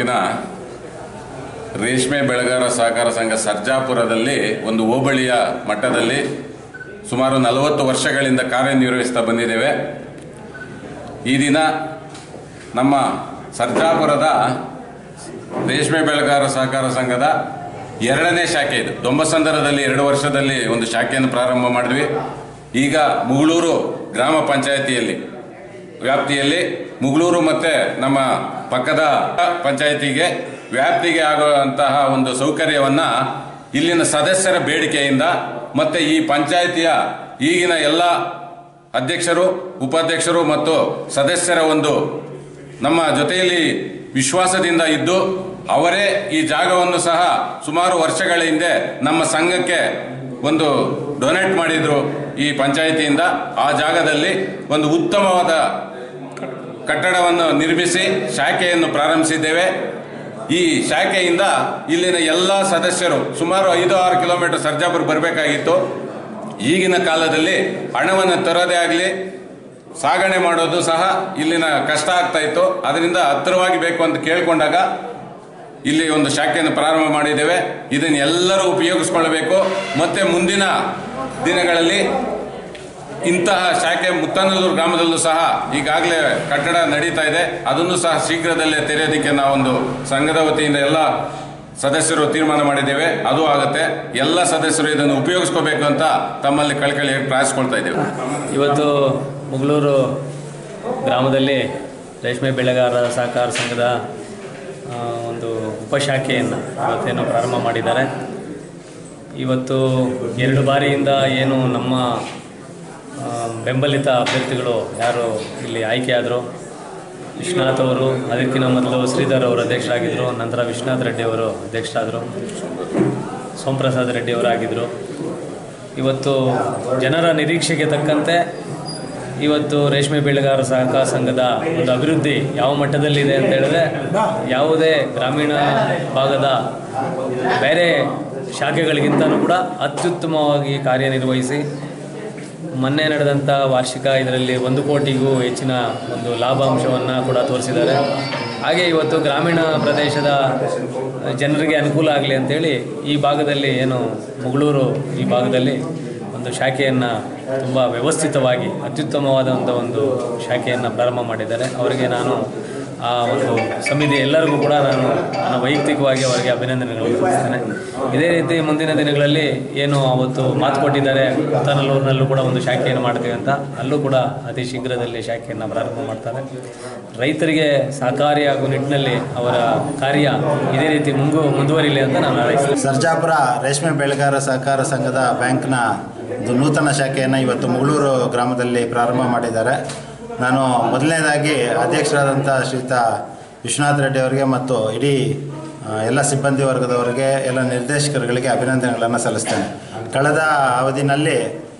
ತಾಲೂಕಿನ ರೇಷ್ಮೆ ಬೆಳೆಗಾರ ಸಹಕಾರ ಸಂಘ ಸರ್ಜಾಪುರದಲ್ಲಿ ಒಂದು ಹೋಬಳಿಯ ಮಟ್ಟದಲ್ಲಿ ಸುಮಾರು ನಲವತ್ತು ವರ್ಷಗಳಿಂದ ಕಾರ್ಯನಿರ್ವಹಿಸ್ತಾ ಬಂದಿದ್ದೇವೆ ಈ ದಿನ ನಮ್ಮ ಸರ್ಜಾಪುರದ ರೇಷ್ಮೆ ಬೆಳೆಗಾರ ಸಹಕಾರ ಸಂಘದ ಎರಡನೇ ಶಾಖೆ ಇದು ದೊಂಬಸಂದರದಲ್ಲಿ ಎರಡು ವರ್ಷದಲ್ಲಿ ಒಂದು ಶಾಖೆಯನ್ನು ಪ್ರಾರಂಭ ಮಾಡಿದ್ವಿ ಈಗ ಮುಗಳೂರು ಗ್ರಾಮ ಪಂಚಾಯಿತಿಯಲ್ಲಿ ವ್ಯಾಪ್ತಿಯಲ್ಲಿ ಮುಗಳೂರು ಮತ್ತು ನಮ್ಮ ಪಕ್ಕದ ಪಂಚಾಯಿತಿಗೆ ವ್ಯಾಪ್ತಿಗೆ ಆಗುವಂತಹ ಒಂದು ಸೌಕರ್ಯವನ್ನು ಇಲ್ಲಿನ ಸದಸ್ಯರ ಬೇಡಿಕೆಯಿಂದ ಮತ್ತು ಈ ಪಂಚಾಯಿತಿಯ ಈಗಿನ ಎಲ್ಲ ಅಧ್ಯಕ್ಷರು ಉಪಾಧ್ಯಕ್ಷರು ಮತ್ತು ಸದಸ್ಯರ ಒಂದು ನಮ್ಮ ಜೊತೆಯಲ್ಲಿ ವಿಶ್ವಾಸದಿಂದ ಇದ್ದು ಅವರೇ ಈ ಜಾಗವನ್ನು ಸಹ ಸುಮಾರು ವರ್ಷಗಳ ಹಿಂದೆ ನಮ್ಮ ಸಂಘಕ್ಕೆ ಒಂದು ಡೊನೇಟ್ ಮಾಡಿದ್ರು ಈ ಪಂಚಾಯಿತಿಯಿಂದ ಆ ಜಾಗದಲ್ಲಿ ಒಂದು ಉತ್ತಮವಾದ ಕಟ್ಟಡವನ್ನು ನಿರ್ಮಿಸಿ ಶಾಖೆಯನ್ನು ಪ್ರಾರಂಭಿಸಿದ್ದೇವೆ ಈ ಶಾಖೆಯಿಂದ ಇಲ್ಲಿನ ಎಲ್ಲ ಸದಸ್ಯರು ಸುಮಾರು ಐದು ಆರು ಕಿಲೋಮೀಟರ್ ಸರ್ಜಾಪುರ ಬರಬೇಕಾಗಿತ್ತು ಈಗಿನ ಕಾಲದಲ್ಲಿ ಹಣವನ್ನು ತರೋದೇ ಆಗಲಿ ಸಾಗಣೆ ಮಾಡೋದು ಸಹ ಇಲ್ಲಿನ ಕಷ್ಟ ಆಗ್ತಾ ಇತ್ತು ಅದರಿಂದ ಹತ್ತಿರವಾಗಿ ಬೇಕು ಅಂತ ಕೇಳಿಕೊಂಡಾಗ ಇಲ್ಲಿ ಒಂದು ಶಾಖೆಯನ್ನು ಪ್ರಾರಂಭ ಮಾಡಿದ್ದೇವೆ ಇದನ್ನು ಎಲ್ಲರೂ ಉಪಯೋಗಿಸ್ಕೊಳ್ಬೇಕು ಮತ್ತೆ ಮುಂದಿನ ದಿನಗಳಲ್ಲಿ ಇಂತಹ ಶಾಖೆ ಮುತ್ತನಲ್ಲೂರು ಗ್ರಾಮದಲ್ಲೂ ಸಹ ಈಗಾಗಲೇ ಕಟ್ಟಡ ನಡೀತಾ ಇದೆ ಅದನ್ನು ಸಹ ಶೀಘ್ರದಲ್ಲೇ ತೆರೆಯೋದಕ್ಕೆ ನಾವೊಂದು ಸಂಘದ ವತಿಯಿಂದ ಎಲ್ಲ ಸದಸ್ಯರು ತೀರ್ಮಾನ ಮಾಡಿದ್ದೇವೆ ಅದು ಆಗುತ್ತೆ ಎಲ್ಲ ಸದಸ್ಯರು ಇದನ್ನು ಉಪಯೋಗಿಸ್ಕೋಬೇಕು ಅಂತ ತಮ್ಮಲ್ಲಿ ಕಳ್ಕಳಿ ಪ್ರಾರ್ಥಿಸ್ಕೊಳ್ತಾ ಇದ್ದೇವೆ ಇವತ್ತು ಮುಗಳೂರು ಗ್ರಾಮದಲ್ಲಿ ರೇಷ್ಮೆ ಬೆಳೆಗಾರರ ಸಹಕಾರ ಸಂಘದ ಆ, ಒಂದು ಉಪಶಾಖೆಯನ್ನು ಇವತ್ತೇನು ಪ್ರಾರಂಭ ಮಾಡಿದ್ದಾರೆ ಇವತ್ತು ಎರಡು ಬಾರಿಯಿಂದ ಏನು ನಮ್ಮ ಆ, ಬೆಂಬಲಿತ ಅಭ್ಯರ್ಥಿಗಳು ಯಾರು ಇಲ್ಲಿ ಆಯ್ಕೆಯಾದರು ವಿಶ್ವನಾಥ್ ಅವರು ಅದಕ್ಕಿಂತ ಮೊದಲು ಶ್ರೀಧರ್ ಅವರು ಅಧ್ಯಕ್ಷರಾಗಿದ್ದರು ನಂತರ ವಿಶ್ವನಾಥ್ ರೆಡ್ಡಿ ಅವರು ಅಧ್ಯಕ್ಷರಾದರು ಸೋಮಪ್ರಸಾದ್ ರೆಡ್ಡಿ ಅವರಾಗಿದ್ದರು ಇವತ್ತು ಜನರ ನಿರೀಕ್ಷೆಗೆ ತಕ್ಕಂತೆ ಇವತ್ತು ರೇಷ್ಮೆ ಬೆಳೆಗಾರ ಸಹಕಾರ ಸಂಘದ ಒಂದು ಅಭಿವೃದ್ಧಿ ಯಾವ ಮಟ್ಟದಲ್ಲಿದೆ ಅಂತ ಹೇಳಿದ್ರೆ ಯಾವುದೇ ಗ್ರಾಮೀಣ ಭಾಗದ ಬೇರೆ ಶಾಖೆಗಳಿಗಿಂತಲೂ ಕೂಡ ಅತ್ಯುತ್ತಮವಾಗಿ ಕಾರ್ಯನಿರ್ವಹಿಸಿ ಮೊನ್ನೆ ನಡೆದಂಥ ವಾರ್ಷಿಕ ಇದರಲ್ಲಿ ಒಂದು ಕೋಟಿಗೂ ಹೆಚ್ಚಿನ ಒಂದು ಲಾಭಾಂಶವನ್ನು ಕೂಡ ತೋರಿಸಿದ್ದಾರೆ ಹಾಗೆ ಇವತ್ತು ಗ್ರಾಮೀಣ ಪ್ರದೇಶದ ಜನರಿಗೆ ಅನುಕೂಲ ಆಗಲಿ ಅಂತೇಳಿ ಈ ಭಾಗದಲ್ಲಿ ಏನು ಮುಗಳೂರು ಈ ಭಾಗದಲ್ಲಿ ಒಂದು ಶಾಖೆಯನ್ನು ತುಂಬ ವ್ಯವಸ್ಥಿತವಾಗಿ ಅತ್ಯುತ್ತಮವಾದಂಥ ಒಂದು ಶಾಖೆಯನ್ನು ಪ್ರಾರಂಭ ಮಾಡಿದ್ದಾರೆ ಅವರಿಗೆ ನಾನು ಆ ಒಂದು ಸಮಿತಿ ಎಲ್ಲರಿಗೂ ಕೂಡ ನಾನು ನನ್ನ ವೈಯಕ್ತಿಕವಾಗಿ ಅವರಿಗೆ ಅಭಿನಂದನೆಗಳು ಸಲ್ಲಿಸ್ತೇನೆ ಇದೇ ರೀತಿ ಮುಂದಿನ ದಿನಗಳಲ್ಲಿ ಏನು ಅವತ್ತು ಮಾತು ಕೊಟ್ಟಿದ್ದಾರೆ ಮುತ್ತನಲ್ಲೂರಿನಲ್ಲೂ ಕೂಡ ಒಂದು ಶಾಖೆಯನ್ನು ಮಾಡ್ತೀವಿ ಅಂತ ಅಲ್ಲೂ ಕೂಡ ಅತಿ ಶೀಘ್ರದಲ್ಲಿ ಶಾಖೆಯನ್ನು ಪ್ರಾರಂಭ ಮಾಡ್ತಾರೆ ರೈತರಿಗೆ ಸಹಕಾರಿಯಾಗುವ ನಿಟ್ಟಿನಲ್ಲಿ ಅವರ ಕಾರ್ಯ ಇದೇ ರೀತಿ ಮುಂಗು ಮುಂದುವರಿಲಿ ಅಂತ ನಾನು ಹಾರೈಸ್ತೇನೆ ಸರ್ಜಾಪುರ ರೇಷ್ಮೆ ಬೆಳೆಗಾರ ಸಹಕಾರ ಸಂಘದ ಬ್ಯಾಂಕ್ನ ಒಂದು ನೂತನ ಶಾಖೆಯನ್ನು ಇವತ್ತು ಮುಗಳೂರು ಗ್ರಾಮದಲ್ಲಿ ಪ್ರಾರಂಭ ಮಾಡಿದ್ದಾರೆ ನಾನು ಮೊದಲನೇದಾಗಿ ಅಧ್ಯಕ್ಷರಾದಂಥ ಶ್ರೀಯುತ ವಿಶ್ವನಾಥ್ ರೆಡ್ಡಿ ಅವರಿಗೆ ಮತ್ತು ಇಡೀ ಆ, ಎಲ್ಲ ಸಿಬ್ಬಂದಿ ವರ್ಗದವರಿಗೆ ಎಲ್ಲ ನಿರ್ದೇಶಕರುಗಳಿಗೆ ಅಭಿನಂದನೆಗಳನ್ನು ಸಲ್ಲಿಸ್ತೇನೆ ಕಳೆದ ಅವಧಿನಲ್ಲಿ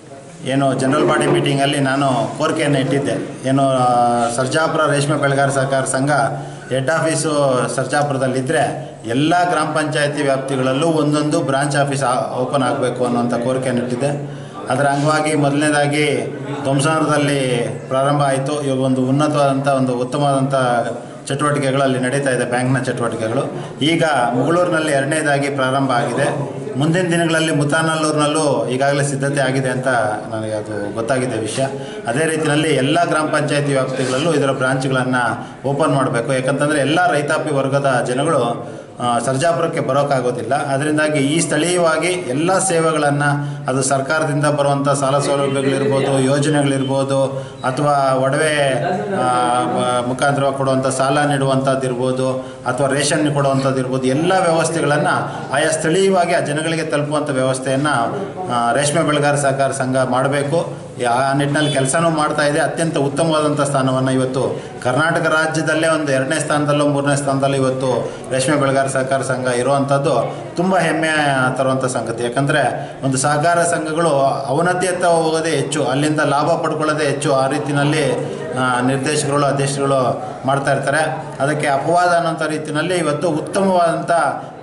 ಏನು ಜನರಲ್ ಬಾಡಿ ಮೀಟಿಂಗಲ್ಲಿ ನಾನು ಕೋರಿಕೆಯನ್ನು ಇಟ್ಟಿದ್ದೆ ಏನು ಆ, ಸರ್ಜಾಪುರ ರೇಷ್ಮೆ ಬೆಳೆಗಾರ ಸಹಕಾರ ಸಂಘ ಹೆಡ್ ಆಫೀಸು ಸರ್ಜಾಪುರದಲ್ಲಿದ್ದರೆ ಎಲ್ಲ ಗ್ರಾಮ ಪಂಚಾಯತಿ ವ್ಯಾಪ್ತಿಗಳಲ್ಲೂ ಒಂದೊಂದು ಬ್ರಾಂಚ್ ಆಫೀಸ್ ಓಪನ್ ಆಗಬೇಕು ಅನ್ನುವಂಥ ಕೋರಿಕೆಯನ್ನು ಇಟ್ಟಿದ್ದೆ ಅದರ ಅಂಗವಾಗಿ ಮೊದಲನೇದಾಗಿ ಧ್ವಂಸನಗರದಲ್ಲಿ ಪ್ರಾರಂಭ ಆಯಿತು ಇವಾಗ ಒಂದು ಉನ್ನತವಾದಂಥ ಒಂದು ಉತ್ತಮವಾದಂಥ ಚಟುವಟಿಕೆಗಳು ಅಲ್ಲಿ ನಡೀತಾ ಇದೆ ಬ್ಯಾಂಕ್ನ ಚಟುವಟಿಕೆಗಳು ಈಗ ಮುಗಳೂರಿನಲ್ಲಿ ಎರಡನೇದಾಗಿ ಪ್ರಾರಂಭ ಆಗಿದೆ ಮುಂದಿನ ದಿನಗಳಲ್ಲಿ ಮುತಾನಲ್ಲೂರಿನಲ್ಲೂ ಈಗಾಗಲೇ ಸಿದ್ಧತೆ ಆಗಿದೆ ಅಂತ ನನಗೆ ಅದು ಗೊತ್ತಾಗಿದೆ ವಿಷಯ ಅದೇ ರೀತಿಯಲ್ಲಿ ಎಲ್ಲ ಗ್ರಾಮ ಪಂಚಾಯತಿ ವ್ಯಾಪ್ತಿಗಳಲ್ಲೂ ಇದರ ಬ್ರಾಂಚ್ಗಳನ್ನು ಓಪನ್ ಮಾಡಬೇಕು ಯಾಕಂತಂದರೆ ಎಲ್ಲ ರೈತಾಪಿ ವರ್ಗದ ಜನಗಳು ಆ, ಸರ್ಜಾಪುರಕ್ಕೆ ಬರೋಕ್ಕಾಗೋದಿಲ್ಲ ಅದರಿಂದಾಗಿ ಈ ಸ್ಥಳೀಯವಾಗಿ ಎಲ್ಲ ಸೇವೆಗಳನ್ನು ಅದು ಸರ್ಕಾರದಿಂದ ಬರುವಂಥ ಸಾಲ ಸೌಲಭ್ಯಗಳಿರ್ಬೋದು ಯೋಜನೆಗಳಿರ್ಬೋದು ಅಥವಾ ಒಡವೆ ಆ, ಮ- ಮುಖಾಂತರವಾಗಿ ಕೊಡುವಂಥ ಸಾಲ ನೀಡುವಂಥದ್ದಿರ್ಬೋದು ಅಥವಾ ರೇಷನ್ ಕೊಡುವಂಥದ್ದು ಇರ್ಬೋದು ಎಲ್ಲ ವ್ಯವಸ್ಥೆಗಳನ್ನು ಆಯಾ ಸ್ಥಳೀಯವಾಗಿ ಆ ಜನಗಳಿಗೆ ತಲುಪುವಂಥ ವ್ಯವಸ್ಥೆಯನ್ನು ರೇಷ್ಮೆ ಬೆಳೆಗಾರ ಸಹಕಾರ ಸಂಘ ಮಾಡಬೇಕು ಆ ನಿಟ್ಟಿನಲ್ಲಿ ಕೆಲಸನೂ ಮಾಡ್ತಾ ಇದೆ ಅತ್ಯಂತ ಉತ್ತಮವಾದಂಥ ಸ್ಥಾನವನ್ನು ಇವತ್ತು ಕರ್ನಾಟಕ ರಾಜ್ಯದಲ್ಲೇ ಒಂದು ಎರಡನೇ ಸ್ಥಾನದಲ್ಲೋ ಮೂರನೇ ಸ್ಥಾನದಲ್ಲೋ ಇವತ್ತು ರೇಷ್ಮೆ ಬೆಳೆಗಾರ ಸಹಕಾರ ಸಂಘ ಇರುವಂಥದ್ದು ತುಂಬ ಹೆಮ್ಮೆ ತರುವಂಥ ಸಂಗತಿ ಯಾಕಂದರೆ ಒಂದು ಸಹಕಾರ ಸಂಘಗಳು ಅವನತಿಯತ್ತ ಹೋಗೋದೇ ಹೆಚ್ಚು ಅಲ್ಲಿಂದ ಲಾಭ ಪಡ್ಕೊಳ್ಳೋದೇ ಹೆಚ್ಚು ಆ ರೀತಿಯಲ್ಲಿ ಆ, ನಿರ್ದೇಶಕರುಗಳು ಅಧ್ಯಕ್ಷರುಗಳು ಮಾಡ್ತಾ ಇರ್ತಾರೆ ಅದಕ್ಕೆ ಅಪವಾದ ಅನ್ನೋಂಥ ರೀತಿಯಲ್ಲಿ ಇವತ್ತು ಉತ್ತಮವಾದಂಥ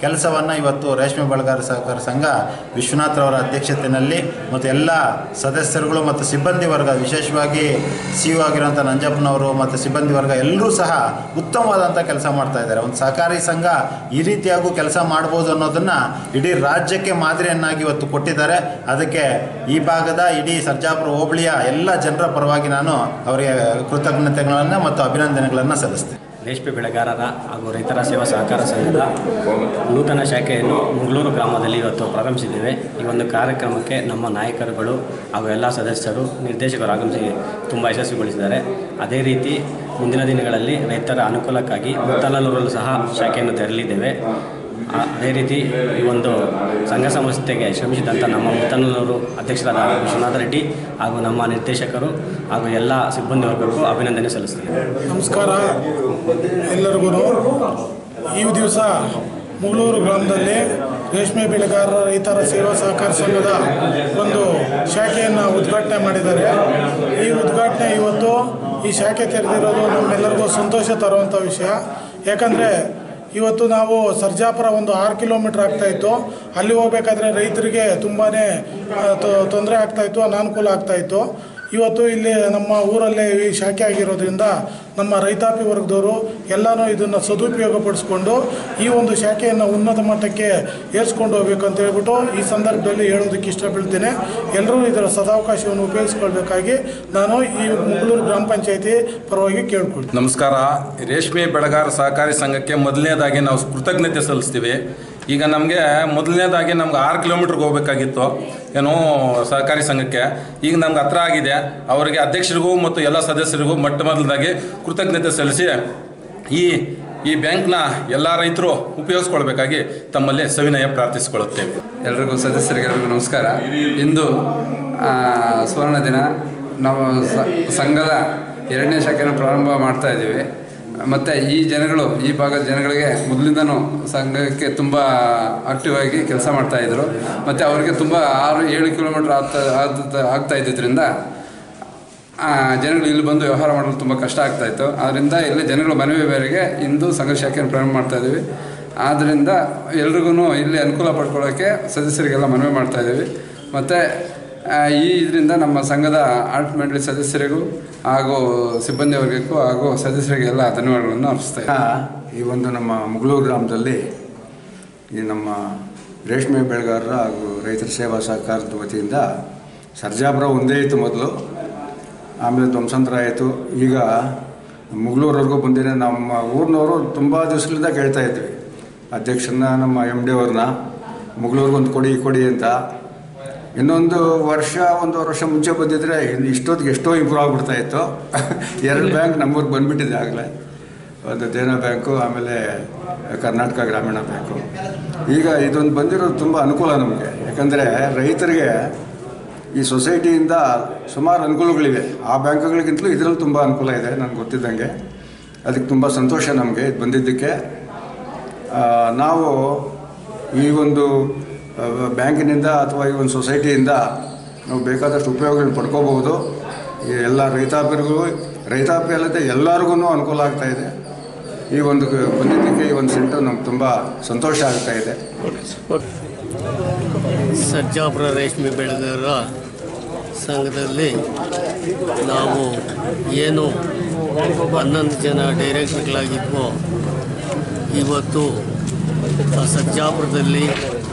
ಕೆಲಸವನ್ನು ಇವತ್ತು ರೇಷ್ಮೆ ಬೆಳೆಗಾರ ಸಹಕಾರ ಸಂಘ ವಿಶ್ವನಾಥ್ರವರ ಅಧ್ಯಕ್ಷತೆಯಲ್ಲಿ ಮತ್ತು ಎಲ್ಲ ಸದಸ್ಯರುಗಳು ಮತ್ತು ಸಿಬ್ಬಂದಿ ವರ್ಗ ವಿಶೇಷವಾಗಿ ಸಿ ಯು ಆಗಿರೋಂಥ ನಂಜಪ್ಪನವರು ಮತ್ತು ಸಿಬ್ಬಂದಿ ವರ್ಗ ಎಲ್ಲರೂ ಸಹ ಉತ್ತಮವಾದಂಥ ಕೆಲಸ ಮಾಡ್ತಾ ಇದ್ದಾರೆ ಒಂದು ಸಹಕಾರಿ ಸಂಘ ಈ ರೀತಿಯಾಗೂ ಕೆಲಸ ಮಾಡ್ಬೋದು ಅನ್ನೋದನ್ನು ಇಡೀ ರಾಜ್ಯಕ್ಕೆ ಮಾದರಿಯನ್ನಾಗಿ ಇವತ್ತು ಕೊಟ್ಟಿದ್ದಾರೆ ಅದಕ್ಕೆ ಈ ಭಾಗದ ಇಡೀ ಸರ್ಜಾಪುರ ಹೋಬಳಿಯ ಎಲ್ಲ ಜನರ ಪರವಾಗಿ ನಾನು ಅವರಿಗೆ ಕೃತಜ್ಞತೆಗಳನ್ನು ಮತ್ತು ಅಭಿನಂದನೆಗಳನ್ನು ಸಲ್ಲಿಸ್ತೇನೆ ರೇಷ್ಮೆ ಬೆಳೆಗಾರರ ಹಾಗೂ ರೈತರ ಸೇವಾ ಸಹಕಾರ ಸಂಘದ ನೂತನ ಶಾಖೆಯನ್ನು ಮುಗಳೂರು ಗ್ರಾಮದಲ್ಲಿ ಇವತ್ತು ಪ್ರಾರಂಭಿಸಿದ್ದೇವೆ ಈ ಒಂದು ಕಾರ್ಯಕ್ರಮಕ್ಕೆ ನಮ್ಮ ನಾಯಕರುಗಳು ಹಾಗೂ ಎಲ್ಲ ಸದಸ್ಯರು ನಿರ್ದೇಶಕರು ಆಗಮಿಸಿ ತುಂಬ ಯಶಸ್ವಿಗೊಳಿಸಿದ್ದಾರೆ ಅದೇ ರೀತಿ ಮುಂದಿನ ದಿನಗಳಲ್ಲಿ ರೈತರ ಅನುಕೂಲಕ್ಕಾಗಿ ಮುತ್ತಲೂರಲ್ಲೂ ಸಹ ಶಾಖೆಯನ್ನು ತೆರಲಿದ್ದೇವೆ ಆ- ಅದೇ ರೀತಿ ಈ ಒಂದು ಸಂಘ ಸಂಸ್ಥೆಗೆ ಶ್ರಮಿಸಿದಂಥ ನಮ್ಮ ಮುತ್ತನಲ್ಲೂರು ಅಧ್ಯಕ್ಷರಾದ ವಿಶ್ವನಾಥ ರೆಡ್ಡಿ ಹಾಗೂ ನಮ್ಮ ನಿರ್ದೇಶಕರು ಹಾಗೂ ಎಲ್ಲ ಸಿಬ್ಬಂದಿ ವರ್ಗಕ್ಕೂ ಅಭಿನಂದನೆ ಸಲ್ಲಿಸ್ತೀನಿ ನಮಸ್ಕಾರ ಎಲ್ಲರಿಗೂ ಈ ದಿವಸ ಮುಗಳೂರು ಗ್ರಾಮದಲ್ಲಿ ರೇಷ್ಮೆ ಬೆಳೆಗಾರರ ರೈತರ ಸೇವಾ ಸಹಕಾರ ಸಂಘದ ಒಂದು ಶಾಖೆಯನ್ನು ಉದ್ಘಾಟನೆ ಮಾಡಿದ್ದಾರೆ ಈ ಉದ್ಘಾಟನೆ ಇವತ್ತು ಈ ಶಾಖೆ ತೆರೆದಿರೋದು ನಮ್ಮೆಲ್ಲರಿಗೂ ಸಂತೋಷ ತರುವಂಥ ವಿಷಯ ಯಾಕಂದರೆ ಇವತ್ತು ನಾವು ಸರ್ಜಾಪುರ ಒಂದು ಆರು ಕಿಲೋಮೀಟ್ರ್ ಆಗ್ತಾಯಿತ್ತು ಅಲ್ಲಿ ಹೋಗ್ಬೇಕಾದ್ರೆ ರೈತರಿಗೆ ತುಂಬಾ ತೊಂದರೆ ಆಗ್ತಾಯಿತ್ತು ಅನಾನುಕೂಲ ಆಗ್ತಾಯಿತ್ತು ಇವತ್ತು ಇಲ್ಲಿ ನಮ್ಮ ಊರಲ್ಲೇ ಈ ಶಾಖೆ ಆಗಿರೋದ್ರಿಂದ ನಮ್ಮ ರೈತಾಪಿ ವರ್ಗದವರು ಎಲ್ಲನೂ ಇದನ್ನು ಸದುಪಯೋಗ ಪಡಿಸ್ಕೊಂಡು ಈ ಒಂದು ಶಾಖೆಯನ್ನು ಉನ್ನತ ಮಟ್ಟಕ್ಕೆ ಏರಿಸ್ಕೊಂಡು ಹೋಗ್ಬೇಕು ಅಂತ ಹೇಳ್ಬಿಟ್ಟು ಈ ಸಂದರ್ಭದಲ್ಲಿ ಹೇಳೋದಕ್ಕೆ ಇಷ್ಟಪಡ್ತೇನೆ ಎಲ್ಲರೂ ಇದರ ಸದಾವಕಾಶವನ್ನು ಉಪಯೋಗಿಸ್ಕೊಳ್ಬೇಕಾಗಿ ನಾನು ಈ ಮುಗಳೂರು ಗ್ರಾಮ ಪಂಚಾಯತಿ ಪರವಾಗಿ ಕೇಳ್ಕೊಳ್ತೀನಿ ನಮಸ್ಕಾರ ರೇಷ್ಮೆ ಬೆಳೆಗಾರ ಸಹಕಾರಿ ಸಂಘಕ್ಕೆ ಮೊದಲನೇದಾಗಿ ನಾವು ಕೃತಜ್ಞತೆ ಸಲ್ಲಿಸ್ತೀವಿ ಈಗ ನಮಗೆ ಮೊದಲನೇದಾಗಿ ನಮ್ಗೆ ಆರು ಕಿಲೋಮೀಟ್ರಿಗೆ ಹೋಗ್ಬೇಕಾಗಿತ್ತು ಏನೋ ಸಹಕಾರಿ ಸಂಘಕ್ಕೆ ಈಗ ನಮ್ಗೆ ಹತ್ರ ಆಗಿದೆ ಅವರಿಗೆ ಅಧ್ಯಕ್ಷರಿಗೂ ಮತ್ತು ಎಲ್ಲ ಸದಸ್ಯರಿಗೂ ಮೊಟ್ಟ ಮೊದಲದಾಗಿ ಕೃತಜ್ಞತೆ ಸಲ್ಲಿಸಿ ಈ ಈ ಬ್ಯಾಂಕ್ನ ಎಲ್ಲ ರೈತರು ಉಪಯೋಗಿಸ್ಕೊಳ್ಬೇಕಾಗಿ ತಮ್ಮಲ್ಲಿ ಸವಿನಯ ಪ್ರಾರ್ಥಿಸಿಕೊಳ್ಳುತ್ತೇವೆ ಎಲ್ರಿಗೂ ಸದಸ್ಯರಿಗೆಲ್ಲರಿಗೂ ನಮಸ್ಕಾರ ಇಂದು ಆ, ಸುವರ್ಣ ದಿನ ನಾವು ಸ- ಸಂಘದ ಎರಡನೇ ಶಾಖೆಯನ್ನು ಪ್ರಾರಂಭ ಮಾಡ್ತಾ ಇದ್ದೀವಿ ಮತ್ತು ಈ ಜನಗಳು ಈ ಭಾಗದ ಜನಗಳಿಗೆ ಮೊದಲಿಂದನೂ ಸಂಘಕ್ಕೆ ತುಂಬ ಆಕ್ಟಿವ್ ಆಗಿ ಕೆಲಸ ಮಾಡ್ತಾಯಿದ್ರು ಮತ್ತು ಅವರಿಗೆ ತುಂಬ ಆರು ಏಳು ಕಿಲೋಮೀಟ್ರ್ ಆಗ್ತಾ ಆಗ್ತಾ- ಆಗ್ತಾ ಇದ್ದಿದ್ದರಿಂದ ಆ, ಜನಗಳು ಇಲ್ಲಿ ಬಂದು ವ್ಯವಹಾರ ಮಾಡಲು ತುಂಬ ಕಷ್ಟ ಆಗ್ತಾ ಇತ್ತು ಆದ್ದರಿಂದ ಇಲ್ಲಿ ಜನಗಳ ಮನವಿ ಮೇರೆಗೆ ಇಂದು ಸಂಘ ಶಾಖೆಯನ್ನು ಪ್ರಾರಂಭ ಮಾಡ್ತಾ ಇದ್ದೀವಿ ಆದ್ದರಿಂದ ಎಲ್ರಿಗೂ ಇಲ್ಲಿ ಅನುಕೂಲ ಪಡ್ಕೊಳ್ಳೋಕ್ಕೆ ಸದಸ್ಯರಿಗೆಲ್ಲ ಮನವಿ ಮಾಡ್ತಾ ಇದ್ದೀವಿ ಮತ್ತು ಈ ಇದರಿಂದ ನಮ್ಮ ಸಂಘದ ಆರ್ಟ್ ಮಂಡಳಿ ಸದಸ್ಯರಿಗೂ ಹಾಗೂ ಸಿಬ್ಬಂದಿ ವರ್ಗಕ್ಕೂ ಹಾಗೂ ಸದಸ್ಯರಿಗೆಲ್ಲ ಧನ್ಯವಾದಗಳನ್ನು ಅರ್ಪಿಸ್ತಾ ಇದ್ದೀನಿ. ಈ ಒಂದು ನಮ್ಮ ಮುಗಳೂರು ಗ್ರಾಮದಲ್ಲಿ ಈ ನಮ್ಮ ರೇಷ್ಮೆ ಬೆಳೆಗಾರರ ಹಾಗೂ ರೈತರ ಸೇವಾ ಸಹಕಾರದ ವತಿಯಿಂದ ಸರ್ಜಾಪುರ ಒಂದೇ ಇತ್ತು ಮೊದಲು ಆಮೇಲೆ ಧ್ವಂಸಾಂತರ ಆಯಿತು ಈಗ ಮುಗಳೂರವರೆಗೂ ಬಂದಿದೆ ನಮ್ಮ ಊರಿನವರು ತುಂಬ ದಿವಸಗಳಿಂದ ಕೇಳ್ತಾ ಇದ್ವಿ ಅಧ್ಯಕ್ಷರನ್ನ ನಮ್ಮ ಎಮ್ ಡಿ ಅವ್ರನ್ನ ಮುಗಳೂರಿಗೆ ಒಂದು ಕೊಡಿ ಕೊಡಿ ಅಂತ ಇನ್ನೊಂದು ವರ್ಷ ಒಂದು ವರ್ಷ ಮುಂಚೆ ಬಂದಿದ್ರೆ ಇನ್ನು ಇಷ್ಟೊತ್ತಿಗೆ ಎಷ್ಟೋ ಇಂಪ್ರೂವ್ ಆಗ್ಬಿಡ್ತಾ ಇತ್ತು ಎರಡು ಬ್ಯಾಂಕ್ ನಮ್ಮೂರಿಗೆ ಬಂದ್ಬಿಟ್ಟಿದೆ ಆಗಲೇ ಒಂದು ದೇನಾ ಬ್ಯಾಂಕು ಆಮೇಲೆ ಕರ್ನಾಟಕ ಗ್ರಾಮೀಣ ಬ್ಯಾಂಕು ಈಗ ಇದೊಂದು ಬಂದಿರೋದು ತುಂಬ ಅನುಕೂಲ ನಮಗೆ ಯಾಕಂದರೆ ರೈತರಿಗೆ ಈ ಸೊಸೈಟಿಯಿಂದ ಸುಮಾರು ಅನುಕೂಲಗಳಿವೆ ಆ ಬ್ಯಾಂಕ್ಗಳಿಗಿಂತಲೂ ಇದರಲ್ಲಿ ತುಂಬ ಅನುಕೂಲ ಇದೆ ನನಗೆ ಗೊತ್ತಿದ್ದಂಗೆ ಅದಕ್ಕೆ ತುಂಬ ಸಂತೋಷ ನಮಗೆ ಇದು ಬಂದಿದ್ದಕ್ಕೆ ಆ, ನಾವು ಈ ಒಂದು ಆ, ಬ್ಯಾಂಕಿನಿಂದ ಅಥವಾ ಈ ಒಂದು ಸೊಸೈಟಿಯಿಂದ ನಾವು ಬೇಕಾದಷ್ಟು ಉಪಯೋಗಗಳನ್ನ ಪಡ್ಕೋಬಹುದು ಈ ಎಲ್ಲ ರೈತಾಪಿರಿಗೂ ರೈತಾಪಿ ಅಲ್ಲದೆ ಎಲ್ಲರಿಗೂ ಅನುಕೂಲ ಆಗ್ತಾ ಇದೆ ಈ ಒಂದು ಕ- ಬಂದಿದ್ದಕ್ಕೆ ಈ ಒಂದು ಸೆಂಟರ್ ನಮ್ಗೆ ತುಂಬ ಸಂತೋಷ ಆಗ್ತಾ ಇದೆ ಸರ್ಜಾಪುರ ರೇಷ್ಮೆ ಬೆಳೆಗಾರರ ಸಂಘದಲ್ಲಿ ನಾವು ಏನು ಹನ್ನೊಂದು ಜನ ಡೈರೆಕ್ಟರ್ಗಳಾಗಿದ್ವೋ ಇವತ್ತು ಆ ಸರ್ಜಾಪುರದಲ್ಲಿ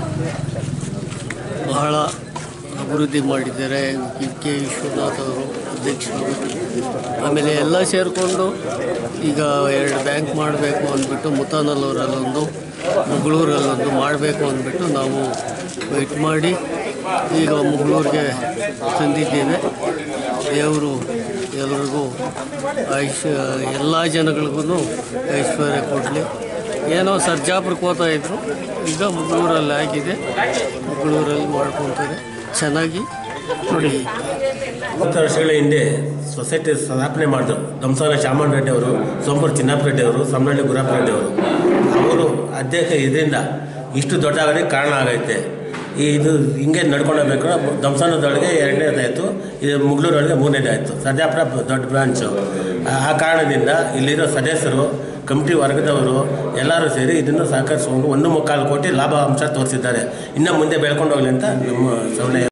ಬಹಳ ಅಭಿವೃದ್ಧಿ ಮಾಡಿದ್ದಾರೆ ಕೆ ಕೆ ವಿಶ್ವನಾಥ್ ಅವರು ಅಧ್ಯಕ್ಷರು ಆಮೇಲೆ ಎಲ್ಲ ಸೇರಿಕೊಂಡು ಈಗ ಎರಡು ಬ್ಯಾಂಕ್ ಮಾಡಬೇಕು ಅಂದ್ಬಿಟ್ಟು ಮುತಾನಲ್ಲೂರಲ್ಲೊಂದು ಮುಗಳೂರಲ್ಲೊಂದು ಮಾಡಬೇಕು ಅಂದ್ಬಿಟ್ಟು ನಾವು ವೆಯ್ಟ್ ಮಾಡಿ ಈಗ ಮುಗಳೂರಿಗೆ ತಂದಿದ್ದೇವೆ ದೇವರು ಎಲ್ರಿಗೂ ಐಶ್ ಎಲ್ಲ ಜನಗಳಿಗೂ ಐಶ್ವರ್ಯ ಕೊಡಲಿ ಏನೋ ಸರ್ಜಾಪುರಕ್ಕೆ ಹೋಗ್ತಾ ಇದ್ರು ಈಗ ಮುಗಳೂರಲ್ಲಿ ಆಗಿದೆ ಮುಗಳೂರಲ್ಲಿ ಮಾಡ್ಕೊತಾರೆ ಚೆನ್ನಾಗಿ ನೋಡಿ ಇಪ್ಪತ್ತು ವರ್ಷಗಳ ಹಿಂದೆ ಸೊಸೈಟಿ ಸ್ಥಾಪನೆ ಮಾಡಿದ್ರು ದಂಸಾನ ಚಾಮಣ್ಣ ರೆಡ್ಡಿ ಅವರು ಸೋಮಪುರ ಚಿನ್ನಪ್ಪ ರೆಡ್ಡಿ ಅವರು ಸಮನಹಳ್ಳಿ ಗುರಪ್ಪ ರೆಡ್ಡಿ ಅವರು ಅವರು ಅಧ್ಯಕ್ಷ ಇದರಿಂದ ಇಷ್ಟು ದೊಡ್ಡ ಆಗೋದಕ್ಕೆ ಕಾರಣ ಆಗೈತೆ ಈ ಇದು ಹಿಂಗೆ ನಡ್ಕೊಂಡು ಹೋಗ್ಬೇಕು ದಂಸಾನದೊಳಗೆ ಎರಡನೇದಾಯಿತು ಇದು ಮುಗಳೂರೊಳಗೆ ಮೂರನೇದಾಯಿತು ಸರ್ಜಾಪುರ ದೊಡ್ಡ ಬ್ರಾಂಚು ಆ- ಆ ಕಾರಣದಿಂದ ಇಲ್ಲಿರೋ ಸದಸ್ಯರು ಕಮಿಟಿ ವರ್ಗದವರು ಎಲ್ಲರೂ ಸೇರಿ ಇದನ್ನು ಸಹಕರಿಸಿಕೊಂಡು ಒಂದು ಮುಕ್ಕಾಲು ಕೋಟಿ ಲಾಭಾಂಶ ತೋರಿಸಿದ್ದಾರೆ ಇನ್ನು ಮುಂದೆ ಬೆಳ್ಕೊಂಡು ಹೋಗಲಿ ಅಂತ ನಮ್ಮ ಸವಣೆ